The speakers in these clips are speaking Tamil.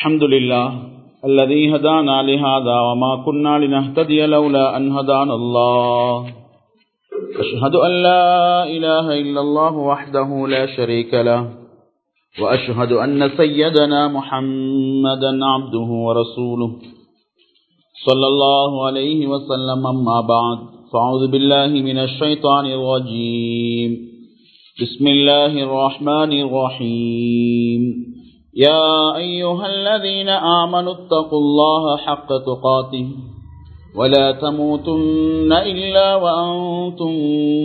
الحمد لله الذي هدانا لهذا وما كنا لنهتدي لولا أن هدانا الله أشهد أن لا إله إلا الله وحده لا شريك له وأشهد أن سيدنا محمدا عبده ورسوله صلى الله عليه وسلم أما بعد فأعوذ بالله من الشيطان الرجيم بسم الله الرحمن الرحيم يا أيها الذين آمنوا اتقوا الله حق تقاته ولا تموتن إلا وأنتم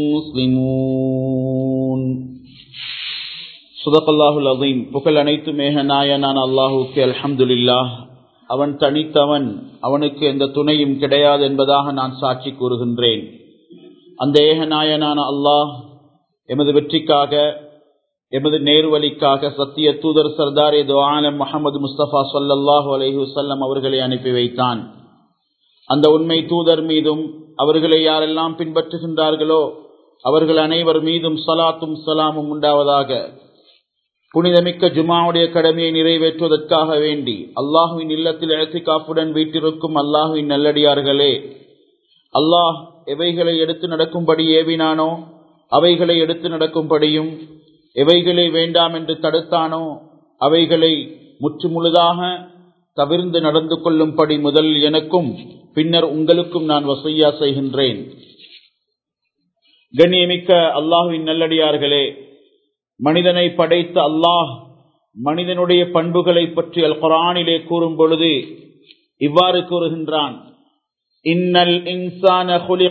مسلمون صدق الله العظيم புகழ் அனைத்து மேகநாயனான் அல்லாஹுக்கு அல்ஹம்துலில்லாஹ் அவன் தனித்தவன் அவனுக்கு எந்த துணையும் கிடையாது என்பதாக நான் சாட்சி கூறுகின்றேன் அந்த ஏகநாயனான அல்லாஹ் எமது வெற்றிக்காக எமது நேர்வழிக்காக சத்திய தூதர் சர்தார் ஆலம் முகமது முஸ்தபா சொல்லல்லாஹு அலஹி வல்லம் அவர்களை அனுப்பி வைத்தான் அந்த உண்மை தூதர் மீதும் அவர்களை யாரெல்லாம் பின்பற்றுகின்றார்களோ அவர்கள் அனைவர் மீதும் சலாத்தும் சலாமும் உண்டாவதாக புனிதமிக்க ஜுமாவுடைய கடமையை நிறைவேற்றுவதற்காக வேண்டி அல்லாஹுவின் இல்லத்தில் எழுத்திக்காப்புடன் வீட்டிருக்கும் அல்லாஹுவின் நல்லடியார்களே அல்லாஹ் எவைகளை எடுத்து நடக்கும்படி ஏவினானோ அவைகளை எடுத்து நடக்கும்படியும் எவைகளை வேண்டாம் என்று தடுத்தானோ அவைகளை முற்று முழுதாக தவிர்ந்து நடந்து கொள்ளும்படி முதல் எனக்கும் பின்னர் உங்களுக்கும் நான் வசையா செய்கின்றேன் கண்ணியமிக்க அல்லாஹுவின் நல்லடியார்களே மனிதனை படைத்த அல்லாஹ் மனிதனுடைய பண்புகளை பற்றி அல் குரானிலே கூறும் பொழுது இவ்வாறு கூறுகின்றான் இன்னல் இன்சான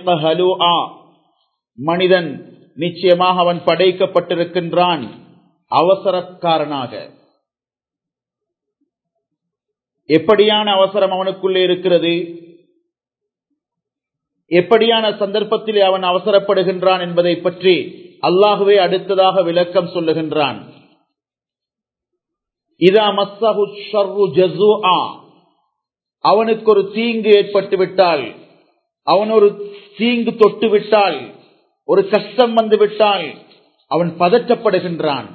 மனிதன் நிச்சயமாக அவன் படைக்கப்பட்டிருக்கின்றான் அவசரக்காரனாக எப்படியான அவசரம் அவனுக்குள்ளே இருக்கிறது எப்படியான சந்தர்ப்பத்திலே அவன் அவசரப்படுகின்றான் என்பதை பற்றி அல்லாஹுவே அடுத்ததாக விளக்கம் சொல்லுகின்றான் இதா மஸ்ஸஹு ஷர்ரு ஜஸூஆ அவனுக்கு ஒரு தீங்கு ஏற்பட்டு விட்டால் அவன் ஒரு தீங்கு தொட்டு விட்டால் ஒரு கஷ்டம் வந்து விட்டால் அவன் பதற்றப்படுகின்றான்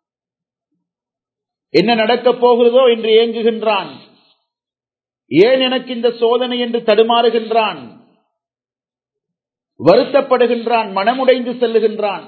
என்ன நடக்கப் போகிறதோ என்று ஏங்குகின்றான் ஏன் எனக்கு இந்த சோதனை என்று தடுமாறுகின்றான் வருத்தப்படுகின்றான் மனமுடைந்து செல்லுகின்றான்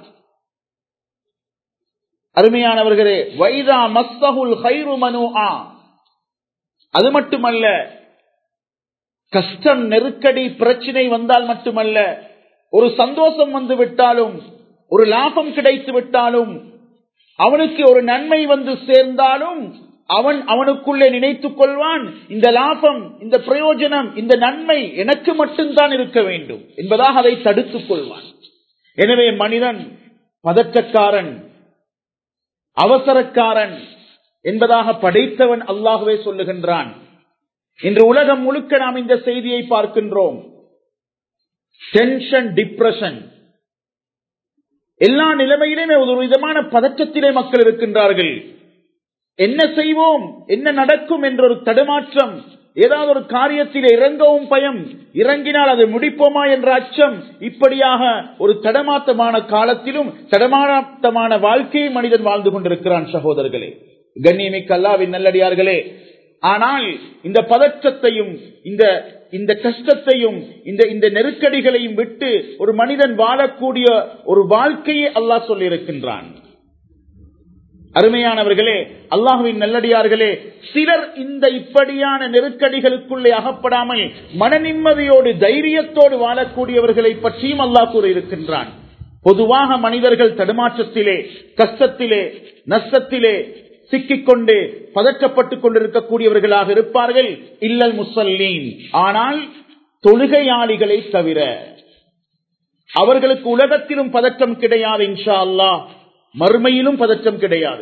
அருமையானவர்களே வைதா மஸ்தகுல் ஹைரு மனு ஆ அது மட்டுமல்ல கஷ்டம் நெருக்கடி பிரச்சனை வந்தால் மட்டுமல்ல ஒரு சந்தோஷம் வந்து விட்டாலும் ஒரு லாபம் கிடைத்து விட்டாலும் அவனுக்கு ஒரு நன்மை வந்து சேர்ந்தாலும் அவன் அவனுக்குள்ளே நினைத்துக் கொள்வான் இந்த லாபம் இந்த பிரயோஜனம் இந்த நன்மை எனக்கு மட்டும்தான் இருக்க வேண்டும் என்பதாக அதை தடுத்துக் கொள்வான் எனவே மனிதன் பதற்றக்காரன் அவசரக்காரன் என்பதாக படைத்தவன் அல்லாகவே சொல்லுகின்றான் இன்று உலகம் முழுக்க நாம் இந்த செய்தியை பார்க்கின்றோம் டென்ஷன் டிப்ரெஷன் எல்லா நிலைமையிலுமே ஒரு விதமான பதற்றத்திலே மக்கள் இருக்கின்றார்கள் என்ன செய்வோம் என்ன நடக்கும் என்ற ஒரு தடுமாற்றம் ஏதாவது ஒரு காரியத்தில் இறங்கவும் பயம் இறங்கினால் அதை முடிப்போமா என்ற அச்சம் இப்படியாக ஒரு தடமாத்தமான காலத்திலும் தடமாத்தமான வாழ்க்கையை மனிதன் வாழ்ந்து கொண்டிருக்கிறான் சகோதரர்களே கண்ணியமிக்க அல்லாவின் நல்லடியார்களே ஆனால் இந்த பதற்றத்தையும் இந்த இந்த கஷ்டத்தையும் இந்த இந்த நெருக்கடிகளையும் விட்டு ஒரு மனிதன் வாழக்கூடிய ஒரு வாழ்க்கையை அல்லாஹ் சொல்லியிருக்கின்றான் அருமையானவர்களே அல்லாஹுவின் நல்லடியார்களே சிலர் இந்த இப்படியான நெருக்கடிகளுக்குள்ளே அகப்படாமல் மன நிம்மதியோடு தைரியத்தோடு வாழக்கூடியவர்களை பற்றியும் அல்லாஹ் கூறியிருக்கின்றான் பொதுவாக மனிதர்கள் தடுமாற்றத்திலே கஷ்டத்திலே நஷ்டத்திலே சிக்கிக்கொண்டு பதற்றப்பட்டுக் கொண்டிருக்கக்கூடியவர்களாக இருப்பார்கள் இல்லல் முசல்லீன் ஆனால் தொழுகையாளிகளை தவிர அவர்களுக்கு உலகத்திலும் பதற்றம் கிடையாது இன்ஷா அல்லாஹ் மறுமையிலும் பதற்றம் கிடையாது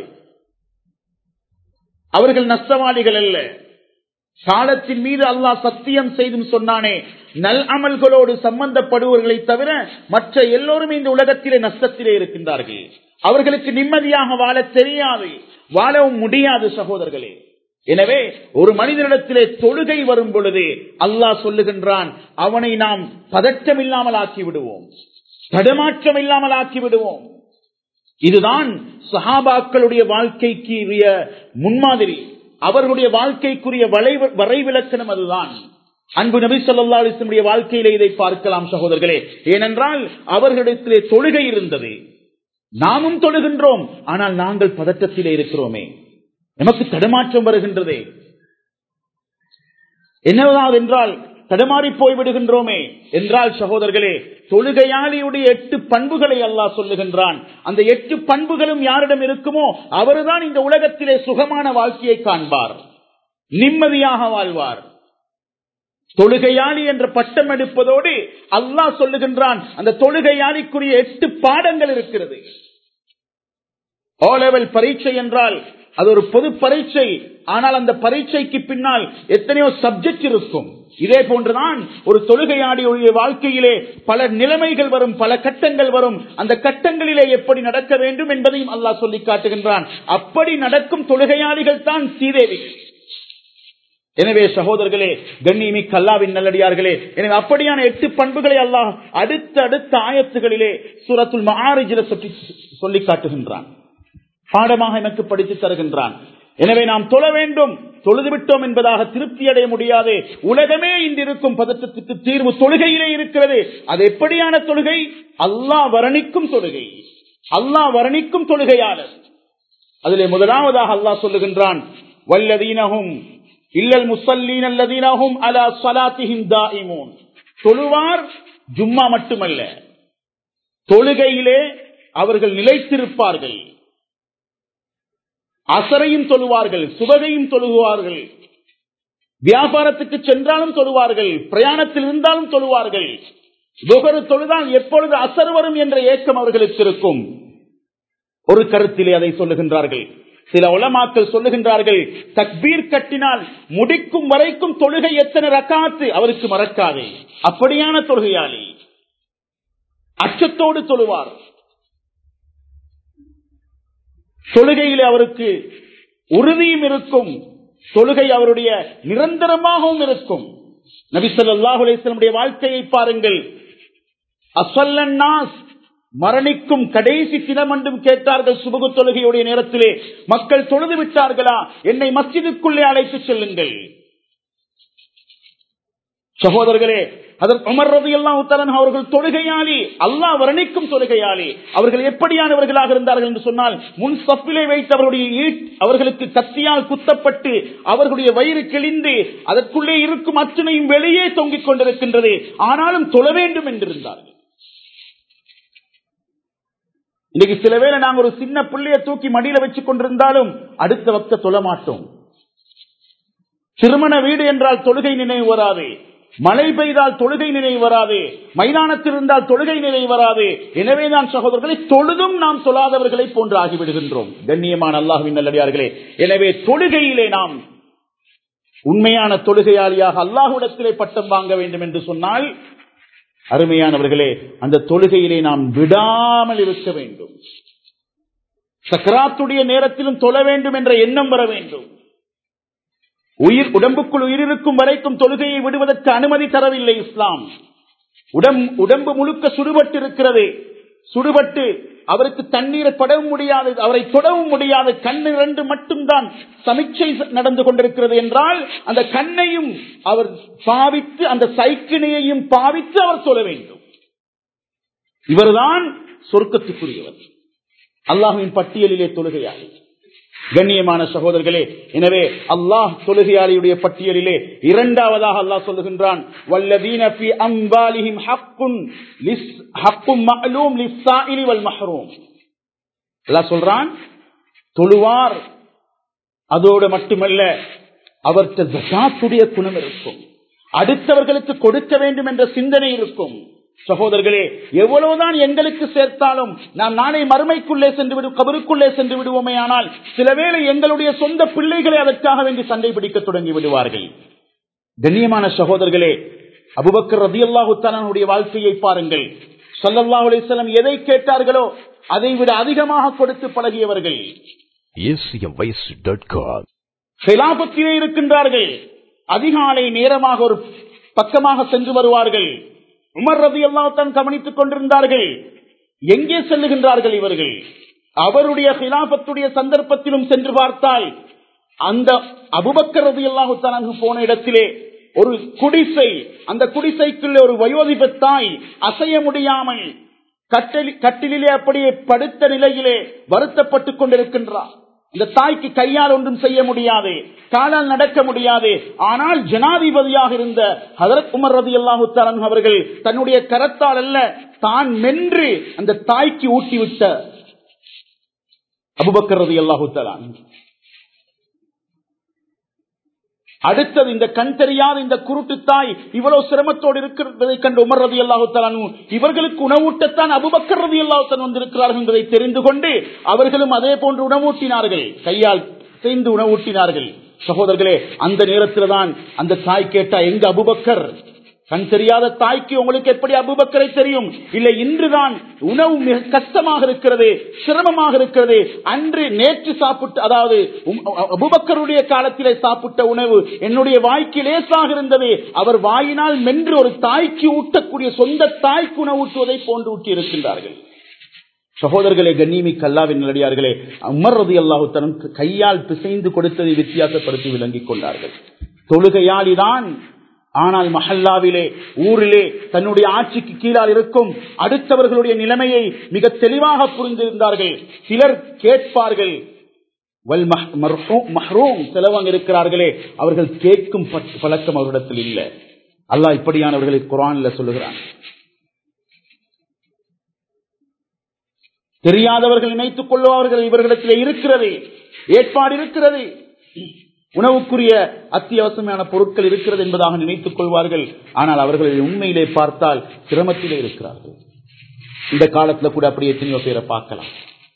அவர்கள் நஷ்டவாளிகள் அல்ல காலத்தின் மீது அல்லாஹ் சத்தியம் செய்தும் சொன்னானே நல் அமல்களோடு சம்பந்தப்படுவர்களை தவிர மற்ற எல்லோரும் இந்த உலகத்திலே நஷ்டத்திலே இருக்கின்றார்கள் அவர்களுக்கு நிம்மதியாக வாழ தெரியாது வாழவும் முடியாது சகோதரர்களே எனவே ஒரு மனிதனிடத்திலே தொழுகை வரும் பொழுது அல்லாஹ் சொல்லுகின்றான் அவனை நாம் பதற்றம் இல்லாமல் ஆக்கி விடுவோம் தடுமாற்றம் இல்லாமல் ஆக்கி விடுவோம் இதுதான் சஹாபாக்களுடைய வாழ்க்கைக்கு முன்மாதிரி அவர்களுடைய வாழ்க்கைக்குரிய வளைவு வரைவிலக்கணம் அதுதான் அன்பு நபி சொல்லா அலிஸ்லமுடைய வாழ்க்கையிலே இதை பார்க்கலாம் சகோதரர்களே ஏனென்றால் அவர்களிடத்திலே தொழுகை இருந்தது நாமும் தொழுகின்றோம் ஆனால் நாங்கள் பதட்டத்திலே இருக்கிறோமே நமக்கு தடுமாற்றம் வருகின்றதே என்னவதாவது என்றால் தடுமாறி போய்விடுகின்றோமே என்றால் சகோதரர்களே தொழுகையாளியுடைய எட்டு பண்புகளை அல்லாஹ் சொல்லுகின்றான் அந்த எட்டு பண்புகளும் யாரிடம் இருக்குமோ அவர்தான் இந்த உலகத்திலே சுகமான வாழ்க்கையை காண்பார் நிம்மதியாக வாழ்வார் தொழுகையாளி என்ற பட்டம் எடுப்பதோடு அல்லாஹ் சொல்லுகின்றான் அந்த தொழுகையாளிக்குரிய எட்டு பாடங்கள் இருக்கிறது ஓ லெவல் பரீட்சை என்றால் அது ஒரு பொது பரீட்சை ஆனால் அந்த பரீட்சைக்கு பின்னால் எத்தனையோ சப்ஜெக்ட் இருக்கும் இதே போன்றுதான் ஒரு தொழுகையாடியுடைய வாழ்க்கையிலே பல நிலைமைகள் வரும் பல கட்டங்கள் வரும் அந்த கட்டங்களிலே எப்படி நடக்க வேண்டும் என்பதையும் அல்லாஹ் சொல்லி காட்டுகின்றான் அப்படி நடக்கும் தொழுகையாளிகள் தான் சீதேவிகள் எனவே சகோதரர்களே கண்ணியமி கல்லாவின் நல்லடியார்களே எனவே அப்படியான எட்டு பண்புகளை அல்லாஹ் அடுத்த அடுத்த ஆயத்துகளிலே சூரத்துல் மாரிஜில சொல்லி காட்டுகின்றான் பாடமாக எனக்கு படித்து தருகின்றான் எனவே நாம் தொழ வேண்டும் தொழுது விட்டோம் என்பதாக திருப்தி அடைய முடியாது உலகமே இன்று இருக்கும் பதற்றத்துக்கு தீர்வு தொழுகையிலே இருக்கிறது அது எப்படியான தொழுகை அல்லாஹ் வர்ணிக்கும் தொழுகை அல்லாஹ் வர்ணிக்கும் தொழுகையாளர் அதிலே முதலாவதாக அல்லாஹ் சொல்லுகின்றான் வல்லதீனகும் இல்லல் முசல்லீன் அல்லதீனகும் அலா சலாத்திஹிம் தாயிமூன் தொழுவார் ஜும்மா மட்டுமல்ல தொழுகையிலே அவர்கள் நிலைத்திருப்பார்கள் அசரையும் தொழுவார்கள் சுபகையும் தொழுகுவார்கள் வியாபாரத்துக்கு சென்றாலும் தொழுவார்கள் பிரயாணத்தில் இருந்தாலும் தொழுவார்கள் ஒவ்வொரு தொழுதால் எப்பொழுது அசர் வரும் என்ற ஏக்கம் அவர்களுக்கு இருக்கும் ஒரு கருத்திலே அதை சொல்லுகின்றார்கள் சில உலமாக்கள் சொல்லுகின்றார்கள் தக்பீர் கட்டினால் முடிக்கும் வரைக்கும் தொழுகை எத்தனை ரக்காத்து அவருக்கு மறக்காது அப்படியான தொழுகையாளி அச்சத்தோடு தொழுவார் தொழுகையில் அவருக்கு உறுதியும் இருக்கும் தொழுகை அவருடைய நிரந்தரமாகவும் இருக்கும் நபிசல்லாஹு அலிஸ்லமுடைய வாழ்க்கையை பாருங்கள் அசல்லன்னாஸ் மரணிக்கும் கடைசி தினமண்டும் கேட்டார்கள் சுபகு தொழுகையுடைய நேரத்திலே மக்கள் தொழுது விட்டார்களா என்னை மஸ்ஜிதுக்குள்ளே அழைத்து செல்லுங்கள் சகோதரர்களே அதற்கு உமர் ரவி எல்லாம் அவர்கள் தொழுகையாளி அல்லாஹ் வர்ணிக்கும் தொழுகையாளி அவர்கள் எப்படியானவர்களாக இருந்தார்கள் என்று சொன்னால் முன் சப்பிலே வைத்து அவருடைய அவர்களுக்கு கத்தியால் குத்தப்பட்டு அவர்களுடைய வயிறு கிழிந்து அதற்குள்ளே இருக்கும் அத்தனையும் வெளியே தொங்கிக் கொண்டிருக்கின்றது ஆனாலும் தொழ வேண்டும் என்றிருந்தார்கள் இன்னைக்கு சில வேளை நாங்க ஒரு சின்ன பிள்ளைய தூக்கி மடியில வச்சு கொண்டிருந்தாலும் அடுத்த வக்த தொழ மாட்டோம் திருமண வீடு என்றால் தொழுகை நினைவு வராது மழை பெய்தால் தொழுகை நினைவு வராது மைதானத்தில் இருந்தால் தொழுகை நினைவு வராது எனவேதான் சகோதரர்களை தொழுதும் நாம் தொழாதவர்களை போன்று ஆகிவிடுகின்றோம் கண்ணியமான அல்லாஹுவின் நல்லடியார்களே எனவே தொழுகையிலே நாம் உண்மையான தொழுகையாளியாக அல்லாஹுடத்திலே பட்டம் வாங்க வேண்டும் என்று சொன்னால் அருமையானவர்களே அந்த தொழுகையிலே நாம் விடாமல் இருக்க வேண்டும் சக்கராத்துடைய நேரத்திலும் தொழ வேண்டும் என்ற எண்ணம் வர வேண்டும் உயிர் உடம்புக்குள் உயிர் இருக்கும் வரைக்கும் தொழுகையை விடுவதற்கு அனுமதி தரவில்லை இஸ்லாம் உடம்பு முழுக்க சுடுபட்டு இருக்கிறது சுடுபட்டு அவருக்கு தண்ணீரை படவும் முடியாது அவரை தொடவும் முடியாது கண்ணு ரெண்டு மட்டும்தான் சமிச்சை நடந்து கொண்டிருக்கிறது என்றால் அந்த கண்ணையும் அவர் பாவித்து அந்த சைக்கிணையையும் பாவித்து அவர் சொல்ல வேண்டும் இவர்தான் சொர்க்கத்துக்குரியவர் அல்லாஹுவின் பட்டியலிலே தொழுகையாளி கண்ணியமான சகோதரர்களே எனவே அல்லாஹ் தொழுகையாளியுடைய பட்டியலிலே இரண்டாவதாக அல்லாஹ் சொல்லுகின்றான் வல்லதீன ஃபி அம்வாலிஹிம் ஹக்குன் லிஸ் ஹக்கும் மஅலூம் லிஸ்ஸாயிலி வல் மஹ்ரூம் அல்லாஹ் சொல்றான் தொழுவார் அதோடு மட்டுமல்ல அவர்கிட்ட ஜகாத்துடைய குணம் இருக்கும் அடுத்தவர்களுக்கு கொடுக்க வேண்டும் என்ற சிந்தனை இருக்கும் சகோதரர்களே எவ்வளவுதான் எங்களுக்கு சேர்த்தாலும் நாம் நாளை மறுமைக்குள்ளே சென்று விடு கபருக்குள்ளே சென்று விடுவோமே ஆனால் சில வேளை எங்களுடைய சொந்த பிள்ளைகளை அதற்காக வேண்டி சண்டை பிடிக்க தொடங்கி விடுவார்கள் கண்ணியமான சகோதரர்களே அபுபக்கர் ரதி அல்லாஹுத்தானுடைய வாழ்க்கையை பாருங்கள் சல்லல்லாஹு அலிஸ்லாம் எதை கேட்டார்களோ அதை விட அதிகமாக கொடுத்து பழகியவர்கள் சிலாபத்திலே இருக்கின்றார்கள் அதிகாலை நேரமாக ஒரு பக்கமாக சென்று வருவார்கள் உமர் ரதி அல்லாத்தான் கவனித்துக் கொண்டிருந்தார்கள் எங்கே செல்லுகின்றார்கள் இவர்கள் அவருடைய ஹிலாபத்துடைய சந்தர்ப்பத்திலும் சென்று பார்த்தால் அந்த அபுபக்கரது அல்லாஹு போன இடத்திலே ஒரு குடிசை அந்த குடிசைக்குள்ள ஒரு வயோதிப தாய் அசைய முடியாமல் கட்டிலே அப்படியே படுத்த நிலையிலே வருத்தப்பட்டுக் கொண்டிருக்கின்றார் இந்த தாய்க்கு கையால் ஒன்றும் செய்ய முடியாது காலால் நடக்க முடியாது ஆனால் ஜனாதிபதியாக இருந்த ஹதரத் உமர் ரதி அல்லாஹு அவர்கள் தன்னுடைய கரத்தால் அல்ல தான் மென்று அந்த தாய்க்கு ஊட்டிவிட்ட அபுபக்கர் ரதி அல்லாஹு அடுத்தது இந்த கண் தெரியாத இந்த குருட்டு தாய் இவ்வளவு சிரமத்தோடு இருக்கிறதை கண்டு உமர் ரதி அல்லாஹு இவர்களுக்கு உணவூட்டத்தான் அபுபக்கர் ரதி அல்லாஹன் வந்திருக்கிறார்கள் என்பதை தெரிந்து கொண்டு அவர்களும் அதே போன்று உணவூட்டினார்கள் கையால் செய்து உணவூட்டினார்கள் சகோதரர்களே அந்த நேரத்தில் தான் அந்த தாய் கேட்டா எங்க அபுபக்கர் கண் தெரியாத தாய்க்கு உங்களுக்கு எப்படி அபுபக்கரை தெரியும் இல்லை இன்றுதான் உணவு மிக கஷ்டமாக இருக்கிறது சிரமமாக இருக்கிறது அன்று நேற்று சாப்பிட்டு அதாவது அபுபக்கருடைய காலத்திலே சாப்பிட்ட உணவு என்னுடைய வாய்க்கு லேசாக இருந்தது அவர் வாயினால் மென்று ஒரு தாய்க்கு ஊட்டக்கூடிய சொந்த தாய்க்கு உணவு ஊட்டுவதை போன்று ஊட்டி இருக்கின்றார்கள் சகோதரர்களே கண்ணியமி கல்லாவின் நிலடியார்களே உமர் ரதி அல்லாஹுத்தனம் கையால் பிசைந்து கொடுத்ததை வித்தியாசப்படுத்தி விளங்கிக் கொண்டார்கள் தொழுகையாளிதான் ஆனால் மஹல்லாவிலே ஊரிலே தன்னுடைய ஆட்சிக்கு கீழால் இருக்கும் அடுத்தவர்களுடைய நிலைமையை மிக தெளிவாக புரிந்திருந்தார்கள் சிலர் கேட்பார்கள் செலவங்க இருக்கிறார்களே அவர்கள் கேட்கும் பழக்கம் அவரிடத்தில் இல்லை அல்லாஹ் இப்படியானவர்களை குரான்ல சொல்லுகிறான் தெரியாதவர்கள் நினைத்துக் கொள்வார்கள் இவர்களிடத்தில் இருக்கிறது ஏற்பாடு இருக்கிறது உணவுக்குரிய அத்தியாவசியமான பொருட்கள் இருக்கிறது என்பதாக நினைத்துக் கொள்வார்கள் ஆனால் அவர்கள் உண்மையிலே பார்த்தால் சிரமத்திலே இருக்கிறார்கள் இந்த காலத்துல கூட அப்படி எத்தனையோ பேரை பார்க்கலாம்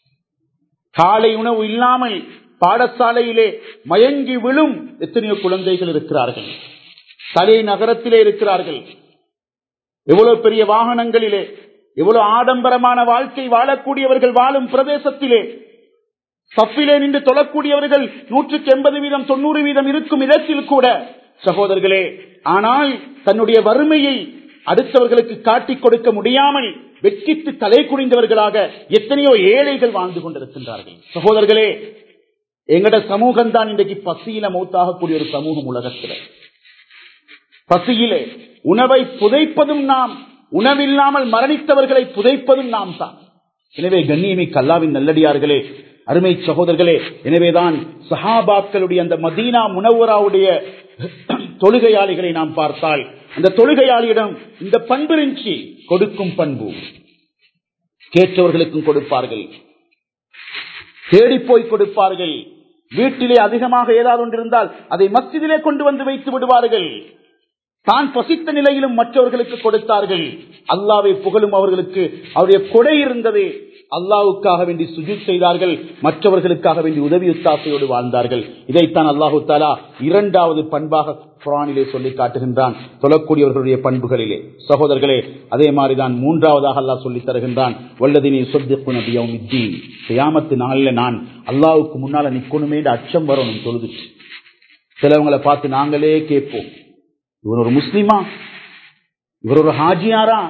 காலை உணவு இல்லாமல் பாடசாலையிலே மயங்கி விழும் எத்தனையோ குழந்தைகள் இருக்கிறார்கள் தலை நகரத்திலே இருக்கிறார்கள் எவ்வளவு பெரிய வாகனங்களிலே எவ்வளவு ஆடம்பரமான வாழ்க்கை வாழக்கூடியவர்கள் வாழும் பிரதேசத்திலே சப்பிலே நின்று தொழக்கூடியவர்கள் நூற்றுக்கு எண்பது வீதம் தொண்ணூறு வீதம் இருக்கும் இடத்தில் கூட சகோதரர்களே ஆனால் தன்னுடைய வறுமையை அடுத்தவர்களுக்கு காட்டிக் கொடுக்க முடியாமல் வெட்கித்து தலை குனிந்தவர்களாக எத்தனையோ ஏழைகள் வாழ்ந்து கொண்டிருக்கின்றார்கள் சகோதரர்களே எங்கட சமூகம் தான் இன்றைக்கு பசியில மௌத்தாகக்கூடிய ஒரு சமூகம் உலகத்தில் பசியிலே உணவை புதைப்பதும் நாம் உணவில்லாமல் மரணித்தவர்களை புதைப்பதும் நாம் தான் எனவே கண்ணியமி கல்லாவின் நல்லடியார்களே அருமை சகோதரர்களே எனவேதான் சஹாபாக்களுடைய அந்த மதீனா முனவராவுடைய தொழுகையாளிகளை நாம் பார்த்தால் அந்த தொழுகையாளியிடம் இந்த பண்பு இருந்துச்சு கொடுக்கும் பண்பு கேட்டவர்களுக்கும் கொடுப்பார்கள் தேடி போய் கொடுப்பார்கள் வீட்டிலே அதிகமாக ஏதாவது ஒன்று இருந்தால் அதை மஸ்ஜிதிலே கொண்டு வந்து வைத்து விடுவார்கள் தான் பசித்த நிலையிலும் மற்றவர்களுக்கு கொடுத்தார்கள் அல்லாவை புகழும் அவர்களுக்கு அவருடைய கொடை இருந்தது அல்லாவுக்காக வேண்டி சுஜித் செய்தார்கள் மற்றவர்களுக்காக வேண்டி உதவி உத்தாசையோடு வாழ்ந்தார்கள் இதைத்தான் அல்லாஹு தாலா இரண்டாவது பண்பாக குரானிலே சொல்லி காட்டுகின்றான் சொல்லக்கூடியவர்களுடைய பண்புகளிலே சகோதரர்களே அதே மாதிரிதான் மூன்றாவதாக அல்லாஹ் சொல்லி தருகின்றான் வல்லதினை சொத்திப்பு நபியவுமித்தீன் செய்யாமத்து நாளில் நான் அல்லாவுக்கு முன்னால நிக்கணுமே அச்சம் வரணும் தொழுது சிலவங்களை பார்த்து நாங்களே கேட்போம் இவர் ஒரு முஸ்லிமா இவர் ஒரு ஹாஜியாரா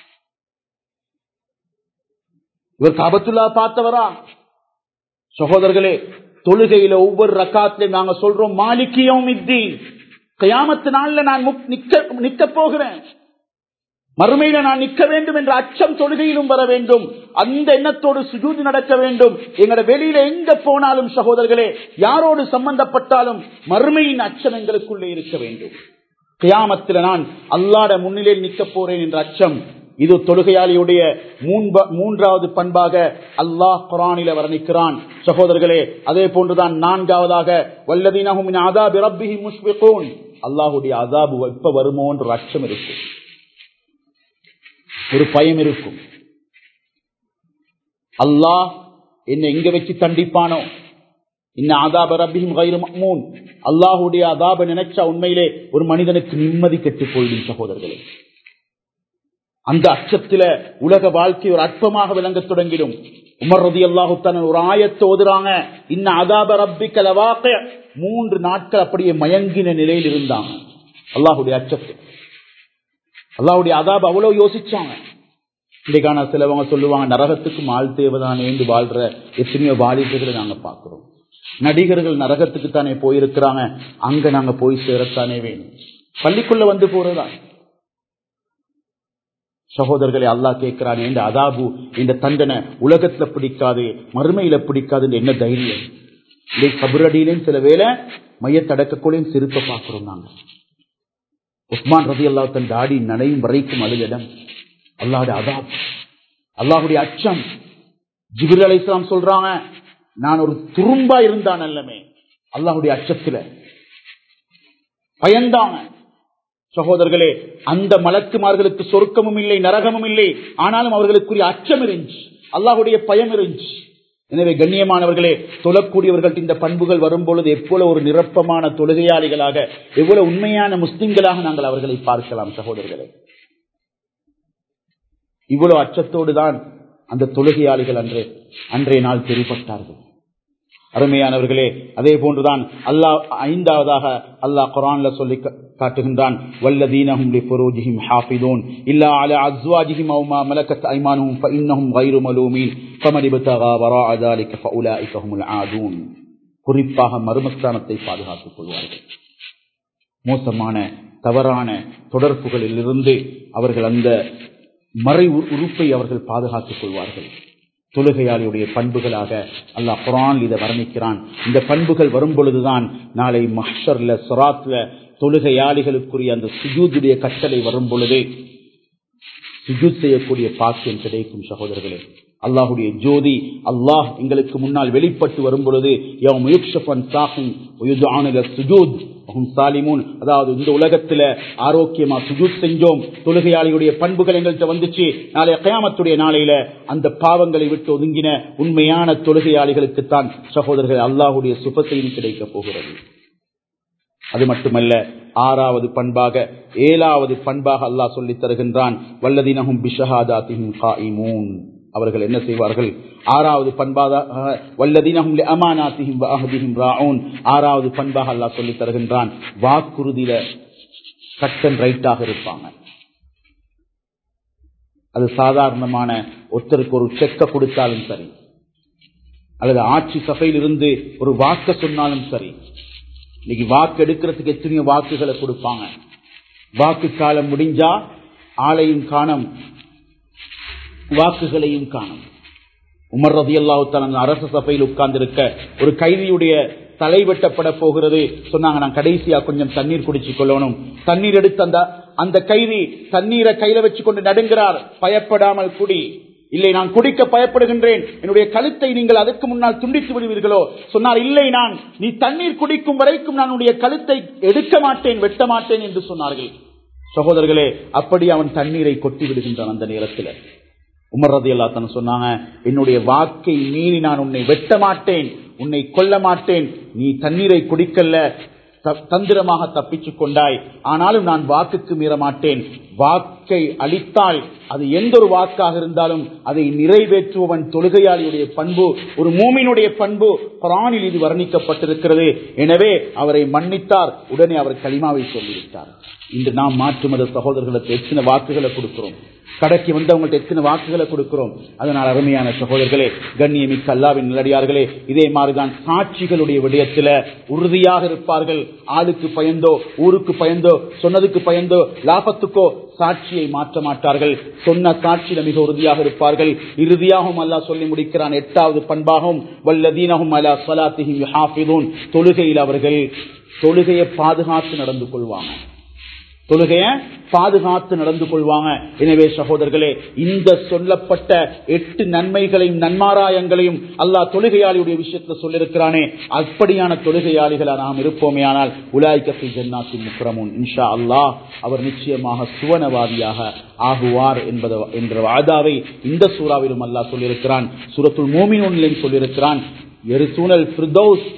இவர் காபத்துல்லா பார்த்தவரா சகோதரர்களே தொழுகையில ஒவ்வொரு ரக்காத்திலையும் நாங்க சொல்றோம் மாலிக்கியம் இத்தி கயாமத்து நாள்ல நான் நிக்க போகிறேன் மறுமையில நான் நிற்க வேண்டும் என்ற அச்சம் தொழுகையிலும் வர வேண்டும் அந்த எண்ணத்தோடு சுஜூதி நடக்க வேண்டும் எங்களோட வெளியில எங்க போனாலும் சகோதரர்களே யாரோடு சம்பந்தப்பட்டாலும் மறுமையின் அச்சம் எங்களுக்குள்ளே இருக்க வேண்டும் கியாமத்தில் நான் அல்லாட முன்னிலையில் நிற்க போறேன் என்ற அச்சம் இது தொழுகையாளியுடைய மூன்றாவது பண்பாக அல்லாஹ் குரானில வர்ணிக்கிறான் சகோதரர்களே அதே போன்றுதான் நான்காவதாக வல்லதீனஹும் அதாபி ரப்பிஹி முஷ்பிகூன் அல்லாஹுடைய அதாபு எப்ப வருமோ என்ற அச்சம் இருக்கும் ஒரு பயம் இருக்கும் அல்லாஹ் என்னை எங்க வச்சு தண்டிப்பானோ இன்ன ஆதாப ரப்பியும் கயிறுமூன் அல்லாஹுடைய அதாப நினைச்சா உண்மையிலே ஒரு மனிதனுக்கு நிம்மதி கெட்டு போயிடும் சகோதரர்களே அந்த அச்சத்தில உலக வாழ்க்கை ஒரு அற்பமாக விளங்க தொடங்கிடும் உமர் ரதி அல்லாஹு ஒரு ஆயத்தை ஓதுறாங்க இன்ன அதாப ரப்பி கலவாக்க மூன்று நாட்கள் அப்படியே மயங்கின நிலையில் இருந்தாங்க அல்லாஹுடைய அச்சத்தில் அல்லாஹுடைய அதாப அவ்வளவு யோசிச்சாங்க இன்றைக்கான சிலவங்க சொல்லுவாங்க நரகத்துக்கும் ஆள் தேவைதான் என்று வாழ்ற எத்தனையோ வாலிபர்களை நாங்க பார்க்கிறோம் நடிகர்கள் நரகத்துக்கு தானே போயிருக்கிறாங்க அங்க நாங்க போய் சேரத்தானே வேணும் பள்ளிக்குள்ள வந்து போறதா சகோதரர்களை அல்லாஹ் கேட்கிறானே இந்த அதாபு இந்த தண்டனை உலகத்துல பிடிக்காது மறுமையில பிடிக்காது என்ன தைரியம் இதை கபரடியிலும் சில வேளை மையத்தடக்கக்குள்ளையும் சிரிப்ப பார்க்கிறோம் நாங்க உஸ்மான் ரதி அல்லா தன் தாடி நனையும் வரைக்கும் அழுகிடம் அல்லாவுடைய அதாப் அல்லாஹுடைய அச்சம் ஜிபிர் அலை இஸ்லாம் சொல்றாங்க நான் ஒரு துரும்பா இருந்தான் அல்லமே அல்லாஹுடைய அச்சத்துல பயந்தாங்க சகோதரர்களே அந்த மலக்குமார்களுக்கு சொர்க்கமும் இல்லை நரகமும் இல்லை ஆனாலும் அவர்களுக்குரிய அச்சம் இருந்துச்சு அல்லாஹுடைய பயம் இருந்துச்சு எனவே கண்ணியமானவர்களே தொழக்கூடியவர்கள் இந்த பண்புகள் வரும்பொழுது எவ்வளவு ஒரு நிரப்பமான தொழுகையாளிகளாக எவ்வளவு உண்மையான முஸ்லிம்களாக நாங்கள் அவர்களை பார்க்கலாம் சகோதரர்களே இவ்வளவு அச்சத்தோடு தான் அந்த தொழுகையாளிகள் அன்றே அன்றைய நாள் தெரிவிப்பட்டார்கள் அருமையானவர்களே அதே போன்றுதான் அல்லாஹ் ஐந்தாவதாக அல்லாஹ் குரான்ல சொல்லி காட்டுகின்றான் வல்லதீனஹும் லிஃபுரூஜிஹிம் ஹாஃபிதூன் இல்லா அலா அஸ்வாஜிஹிம் அவு மா மலக்கத் ஐமானுஹும் ஃபஇன்னஹும் கைரு மலூமீன் ஃபமன் இப்தகா வராஅ ذلك فاولئك هم العادون குறிப்பாக மர்மஸ்தானத்தை பாதுகாத்துக் கொள்வார்கள் மோசமான தவறான தொடர்புகளில் இருந்து அவர்கள் அந்த மறை உறுப்பை அவர்கள் பாதுகாத்துக் கொள்வார்கள் தொழுகையாளியுடைய பண்புகளாக அல்லாஹ் குரான் இதை வர்ணிக்கிறான் இந்த பண்புகள் வரும் பொழுதுதான் நாளை மஹர்ல சொராத்ல தொழுகையாளிகளுக்குரிய அந்த சுஜூதுடைய கட்டளை வரும் பொழுது சுஜூத் செய்யக்கூடிய பாக்கியம் கிடைக்கும் சகோதரர்களே அல்லாஹுடைய ஜோதி அல்லாஹ் எங்களுக்கு முன்னால் வெளிப்பட்டு வரும் பொழுது சாலிமூன் அதாவது இந்த உலகத்துல ஆரோக்கியமா சுஜூத் செஞ்சோம் தொழுகையாளியுடைய பண்புகள் எங்கள்கிட்ட வந்துச்சு நாளைய கயாமத்துடைய நாளையில அந்த பாவங்களை விட்டு ஒதுங்கின உண்மையான தொழுகையாளிகளுக்குத்தான் சகோதரர்கள் அல்லாஹுடைய சுபத்தையும் கிடைக்க போகிறது அது மட்டுமல்ல ஆறாவது பண்பாக ஏழாவது பண்பாக அல்லாஹ் சொல்லித் தருகின்றான் வல்லதினகும் பிஷஹாதாத்தின் காயிமூன் அவர்கள் என்ன செய்வார்கள் ஆறாவது பண்பாக வல்லதீனஹும் அமானாத்திஹிம் வஅஹதிஹிம் ராஊன் ஆறாவது பண்பாக அல்லாஹ் சொல்லி தருகின்றான் வாக்குறுதியில கட்டன் ரைட்டாக இருப்பாங்க அது சாதாரணமான ஒருத்தருக்கு ஒரு செக்க கொடுத்தாலும் சரி அல்லது ஆட்சி சபையில் இருந்து ஒரு வாக்க சொன்னாலும் சரி இன்னைக்கு வாக்கு எடுக்கிறதுக்கு எத்தனையோ வாக்குகளை கொடுப்பாங்க வாக்கு காலம் முடிஞ்சா ஆளையும் காணும் வாக்குகளையும் காணும் உமர் ரதி அல்லாஹு அரச சபையில் உட்கார்ந்திருக்க ஒரு கைதியுடைய தலை வெட்டப்பட போகிறது சொன்னாங்க நான் கடைசியா கொஞ்சம் தண்ணீர் குடிச்சு கொள்ளணும் தண்ணீர் எடுத்து அந்த அந்த கைதி தண்ணீரை கையில வச்சு கொண்டு நடுங்கிறார் பயப்படாமல் குடி இல்லை நான் குடிக்க பயப்படுகின்றேன் என்னுடைய கழுத்தை நீங்கள் அதற்கு முன்னால் துண்டித்து விடுவீர்களோ சொன்னார் இல்லை நான் நீ தண்ணீர் குடிக்கும் வரைக்கும் நான் உன்னுடைய கழுத்தை எடுக்க மாட்டேன் வெட்ட மாட்டேன் என்று சொன்னார்கள் சகோதரர்களே அப்படி அவன் தண்ணீரை கொட்டி விடுகின்றான் அந்த நேரத்தில் உமர் ரதி அல்லா சொன்னாங்க என்னுடைய வாக்கை மீறி நான் உன்னை வெட்ட மாட்டேன் உன்னை கொல்ல மாட்டேன் நீ தண்ணீரை குடிக்கல்ல தந்திரமாக தப்பிச்சுக் கொண்டாய் ஆனாலும் நான் வாக்குக்கு மீற மாட்டேன் வாக்கை அளித்தால் அது எந்த ஒரு வாக்காக இருந்தாலும் அதை நிறைவேற்றுபவன் தொழுகையாளியுடைய பண்பு ஒரு மூமினுடைய பண்பு குரானில் இது வர்ணிக்கப்பட்டிருக்கிறது எனவே அவரை மன்னித்தார் உடனே அவர் களிமாவை சொல்லிவிட்டார் இன்று நாம் மாற்று மத சகோதரர்களுக்கு எத்தனை வாக்குகளை கொடுக்கிறோம் கடைக்கு வந்தவங்கள்ட்ட எத்தனை வாக்குகளை கொடுக்கிறோம் அதனால் அருமையான சகோதரர்களே கண்ணியமிக்க அல்லாவின் நிலடியார்களே இதே மாதிரிதான் சாட்சிகளுடைய விடயத்துல உறுதியாக இருப்பார்கள் ஆளுக்கு பயந்தோ ஊருக்கு பயந்தோ சொன்னதுக்கு பயந்தோ லாபத்துக்கோ சாட்சியை மாற்ற மாட்டார்கள் சொன்ன சாட்சியில மிக உறுதியாக இருப்பார்கள் இறுதியாகவும் அல்லாஹ் சொல்லி முடிக்கிறான் எட்டாவது பண்பாகவும் வல்லதீனகும் அலா சலாத்திஹிம் தொழுகையில் அவர்கள் தொழுகையை பாதுகாத்து நடந்து கொள்வாங்க தொழுகைய பாதுகாத்து நடந்து கொள்வாங்க எனவே சகோதரர்களே இந்த சொல்லப்பட்ட எட்டு நன்மைகளையும் நன்மாராயங்களையும் அல்லாஹ் தொழுகையாளியுடைய விஷயத்துல சொல்லிருக்கிறானே அப்படியான தொழுகையாளிகளா நாம் இருப்போமே ஆனால் உலாய்கத்தி ஜன்னாத்தின் முக்கிரமுன் இன்ஷா அல்லாஹ் அவர் நிச்சயமாக சுவனவாதியாக ஆகுவார் என்பது என்ற வாதாவை இந்த சூறாவிலும் அல்லாஹ் சொல்லியிருக்கிறான் சூரத்துல் மோமின் ஒன்றிலையும் சொல்லியிருக்கிறான் எரிசூனல் ஃபிர்தௌஸ்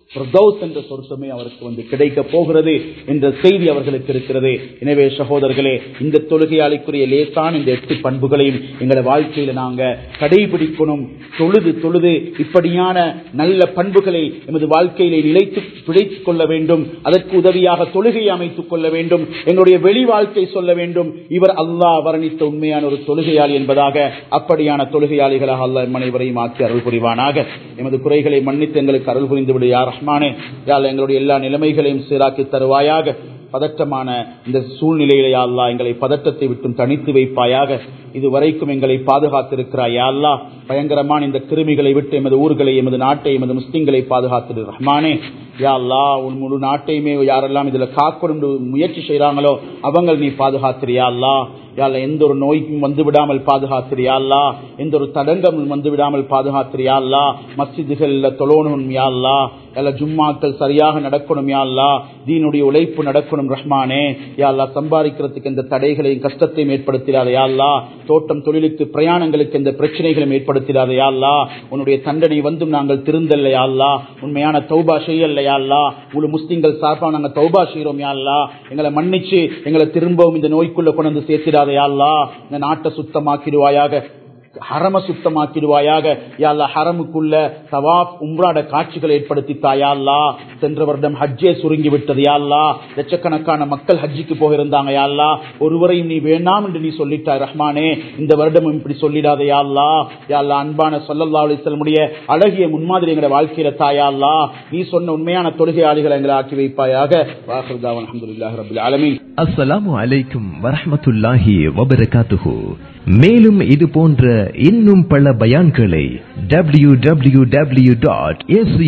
பிரதோஸ் என்ற சொர்க்கமே அவருக்கு வந்து கிடைக்க போகிறது என்ற செய்தி அவர்களுக்கு இருக்கிறது எனவே சகோதரர்களே இந்த தொழுகையாளிக்குரிய லேசான இந்த எட்டு பண்புகளையும் எங்களை வாழ்க்கையில நாங்க கடைபிடிக்கணும் தொழுது தொழுது இப்படியான நல்ல பண்புகளை எமது வாழ்க்கையிலே நிலைத்து பிழைத்துக் கொள்ள வேண்டும் அதற்கு உதவியாக தொழுகையை அமைத்துக் கொள்ள வேண்டும் எங்களுடைய வெளி வாழ்க்கை சொல்ல வேண்டும் இவர் அல்லாஹ் வர்ணித்த உண்மையான ஒரு தொழுகையாளி என்பதாக அப்படியான தொழுகையாளிகளாக அல்லாஹ் அனைவரையும் ஆக்கி அருள் புரிவானாக எமது குறைகளை மன்னித்து எங்களுக்கு அருள் புரிந்து விடு யார் ரஹ்மானே யாழ் எங்களுடைய எல்லா நிலைமைகளையும் சீராக்கி தருவாயாக பதற்றமான இந்த சூழ்நிலையிலே அல்லா எங்களை பதற்றத்தை விட்டும் தனித்து வைப்பாயாக இதுவரைக்கும் எங்களை பாதுகாத்திருக்கிறாய் யா அல்லா பயங்கரமான இந்த கிருமிகளை விட்டு எமது ஊர்களை எமது நாட்டை எமது முஸ்லிம்களை பாதுகாத்திரு ரஹ்மானே யா அல்லா உன் முழு நாட்டையுமே யாரெல்லாம் இதுல காக்கொண்டு முயற்சி செய்யறாங்களோ அவங்க நீ பாதுகாத்திரியா அல்லா யாழ்ல எந்த ஒரு நோய்க்கும் வந்து விடாமல் பாதுகாத்திரியா அல்லா எந்த ஒரு தடங்கமும் வந்து விடாமல் பாதுகாத்திரியா அல்லா மஸ்ஜிதுகள்ல தொழணும் யா அல்லா எல்லா ஜும்மாக்கள் சரியாக நடக்கணும் யா அல்லா தீனுடைய உழைப்பு நடக்கணும் ரஹ்மானே யா அல்லா சம்பாதிக்கிறதுக்கு எந்த தடைகளையும் கஷ்டத்தையும் ஏற்படுத்திடாத யா அல்லா தோட்டம் தொழிலுக்கு பிரயாணங்களுக்கு எந்த பிரச்சனைகளும் ஏற்படுத்திடாத யா அல்லா உன்னுடைய தண்டனை வந்தும் நாங்கள் திருந்தல்ல யா அல்லா உண்மையான தௌபா செய்யல யா அல்லா முழு முஸ்லிம்கள் சார்பாக நாங்கள் தௌபா செய்யறோம் யா அல்லா எங்களை மன்னிச்சு எங்களை திரும்பவும் இந்த நோய்க்குள்ள கொண்டு வந்து சேர்த்திடாத யா அல்லா இந்த நாட்டை சுத்தமாக்கிடுவாயாக ஹரம சுத்தமாக்கிடுவாயாக யாழ்லா ஹரமுக்குள்ள தவாப் உம்ராட காட்சிகள் ஏற்படுத்தி தாயாள்லா சென்ற வருடம் ஹஜ்ஜே சுருங்கி விட்டது யாழ்லா லட்சக்கணக்கான மக்கள் ஹஜ்ஜிக்கு போயிருந்தாங்க யாழ்லா ஒருவரையும் நீ வேண்டாம் என்று நீ சொல்லிட்டாய் ரஹ்மானே இந்த வருடமும் இப்படி சொல்லிடாத யாழ்லா யாழ்லா அன்பான சொல்லல்லா அலிசல்முடைய அழகிய முன்மாதிரி எங்களை வாழ்க்கையில தாயாள்லா நீ சொன்ன உண்மையான தொழுகையாளிகளை எங்களை ஆக்கி வைப்பாயாக வாஹர்தாவன் அஹமதுல்லாஹ் ரபுல் ஆலமீன் அஸ்ஸலாமு அலைக்கும் வரஹ்மத்துல்லாஹி வபரகாத்துஹு மேலும் இது போன்ற இன்னும் பல பயான்களை W W W dot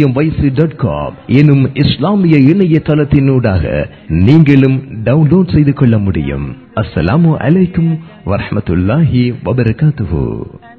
dot com எனும் இஸ்லாமிய இணையதளத்தினூடாக நீங்களும் டவுன்லோட் செய்து கொள்ள முடியும் அஸ்ஸலாமு அலைக்கும் வரஹ்மத்துல்லாஹி வபரகாத்துஹு